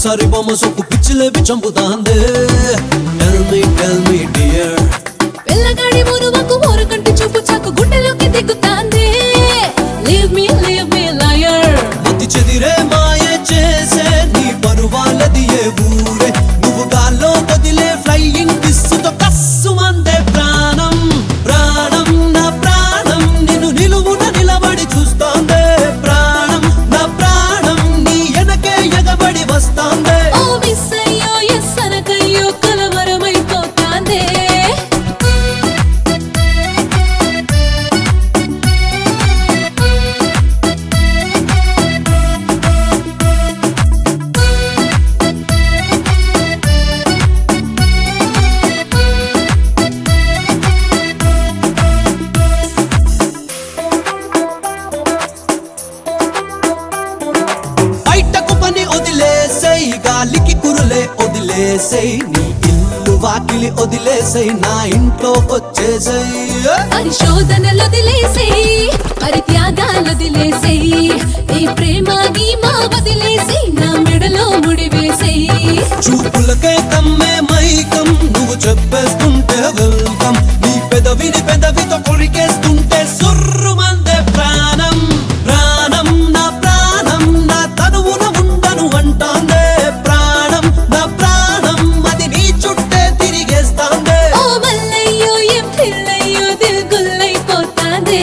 ఒక్కసారి బొమ్మ సొక్కు పిచ్చిలేపి చంపుతాందే Tell me, tell me dear పిల్లగాడి మురువకు ఊరు కంటి చూపు చాకు గుండెలోకి దిగుతాంది leave me leave me liar మతి చెదిరే మాయ చేసే నీ పరువాలది ఏ ఊరే నువ్వు గాల్లో వదిలే ఫ్లయింగ్ కిస్సుతో కస్సు మందే ప్రాణం ప్రాణం నా ప్రాణం నిన్ను నిలువున నిలబడి చూస్తోందే ప్రాణం నా ప్రాణం నీ వెనకే ఎగబడి వస్తోందే ఓ మిస్ అయ్యో ఎస్ అనకయ్యో కలవరమైపోతాందే బయటకు పని వదిలేసేయ్ గాలికి కురులే వదిలేసేయ్ నీ ఇల్లు వాకిలి వదిలేసేయ్ నా ఇంట్లో వచ్చేసేయ్ పరిశోధనలు వదిలేసేయి పరిత్యాగాలు వదిలేసేయి ఈ ప్రేమ గీమా వదిలేసేయి నా మెడలో ముడివేసేయి చూపులకే కమ్మే మైకం నువ్వు చెప్పేస్తుంటే వెల్కమ్ నీ పెదవిని పెదవితో కొరికేస్తుంటే సుర్రుమందే ప్రాణం ప్రాణం నా ప్రాణం నా తనువున ఉండను అంటాందే ప్రాణం నా ప్రాణం అది నీ చుట్టే తిరిగేస్తాందే ఓ మల్లయ్యో ఏం పిల్లయ్యో దిల్గుల్లైపోతాందే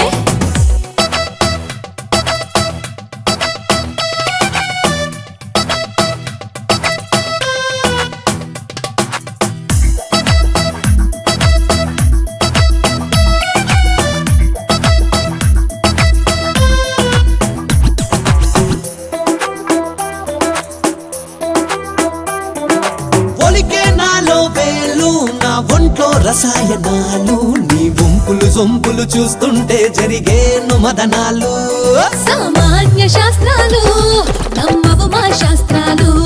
ఒలికే నాలో వేలు నా ఒంట్లో రసాయనాలు నీ వంపులు సొంపులు చూస్తుంటే జరిగేను మదనాలు సామాన్య శాస్త్రాలు నమ్మవు మా శాస్త్రాలు